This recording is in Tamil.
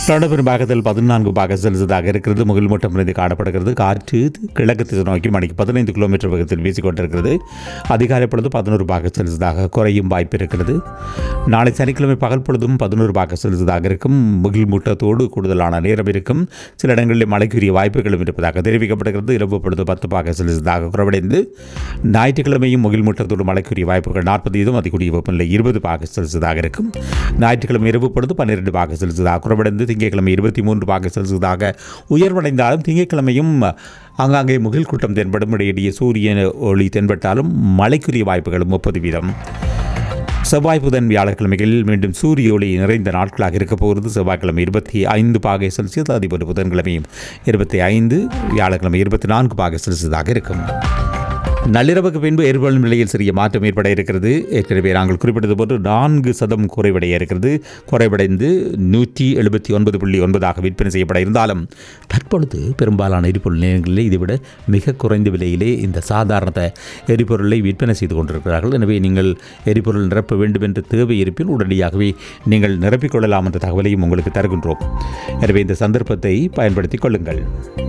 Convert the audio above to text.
லண்டன் பெரும்பாகத்தில் பதினான்கு பாக செலுத்ததாக இருக்கிறது முகில் மூட்டம் நிறைந்து காணப்படுகிறது காற்று கிழக்கு திசை நோக்கி மணிக்கு பதினைந்து கிலோமீட்டர் வேகத்தில் வீசிக்கொண்டிருக்கிறது அதிகாலை பொழுது பதினோரு பாக செலுத்ததாக குறையும் வாய்ப்பு இருக்கிறது நாளை சனிக்கிழமை பகல் பொழுதும் பதினோரு பாக செலுத்ததாக இருக்கும் முகில் மூட்டத்தோடு கூடுதலான நேரம் இருக்கும் சில இடங்களில் மழைக்குரிய வாய்ப்புகளும் இருப்பதாக தெரிவிக்கப்படுகிறது இரவு பொழுது பத்து பாக செலுத்ததாக குறைவடைந்து ஞாயிற்றுக்கிழமையும் முகில் மூட்டத்தோடு மழைக்குரிய வாய்ப்புகள் நாற்பது வீதம் அதிகூடிய வெப்பநிலை இருபது பாக செலுத்ததாக இருக்கும் ஞாயிற்றுக்கிழமை இரவு பொழுது பன்னிரெண்டு பாக செலுத்ததாக குறைவடைந்து திங்கட்கிழமை இருபத்தி மூன்று பாக செலுத்ததாக உயர்வடைந்தாலும் திங்கட்கிழமையும் ஆங்காங்கே முகில் கூட்டம் தென்படும் இடையிடையே சூரியன் ஒளி தென்பட்டாலும் மழைக்குரிய வாய்ப்புகளும் முப்பது வீதம் செவ்வாய் புதன் வியாழக்கிழமைகளில் மீண்டும் சூரிய ஒளி நிறைந்த நாட்களாக இருக்க போகிறது செவ்வாய்க்கிழமை இருபத்தி ஐந்து பாகை செல்சியஸ் அதேபோல் புதன்கிழமையும் இருபத்தி ஐந்து வியாழக்கிழமை இருபத்தி நான்கு பாகை செல்சியஸாக இருக்கும் நள்ளிரவுக்கு பின்பு எரிபொருள் விலையில் சிறிய மாற்றம் ஏற்பட இருக்கிறது ஏற்கனவே நாங்கள் குறிப்பிட்டது போன்று நான்கு சதம் குறைவடைய இருக்கிறது குறைவடைந்து நூற்றி எழுபத்தி ஒன்பது புள்ளி ஒன்பதாக விற்பனை செய்யப்பட இருந்தாலும் தற்பொழுது பெரும்பாலான எரிபொருள் நிலையங்களிலே இதைவிட மிக குறைந்த விலையிலே இந்த சாதாரண எரிபொருளை விற்பனை செய்து கொண்டிருக்கிறார்கள் எனவே நீங்கள் எரிபொருள் நிரப்ப வேண்டும் என்ற தேவை இருப்பில் உடனடியாகவே நீங்கள் நிரப்பிக் கொள்ளலாம் என்ற தகவலையும் உங்களுக்கு தருகின்றோம் எனவே இந்த சந்தர்ப்பத்தை பயன்படுத்திக் கொள்ளுங்கள்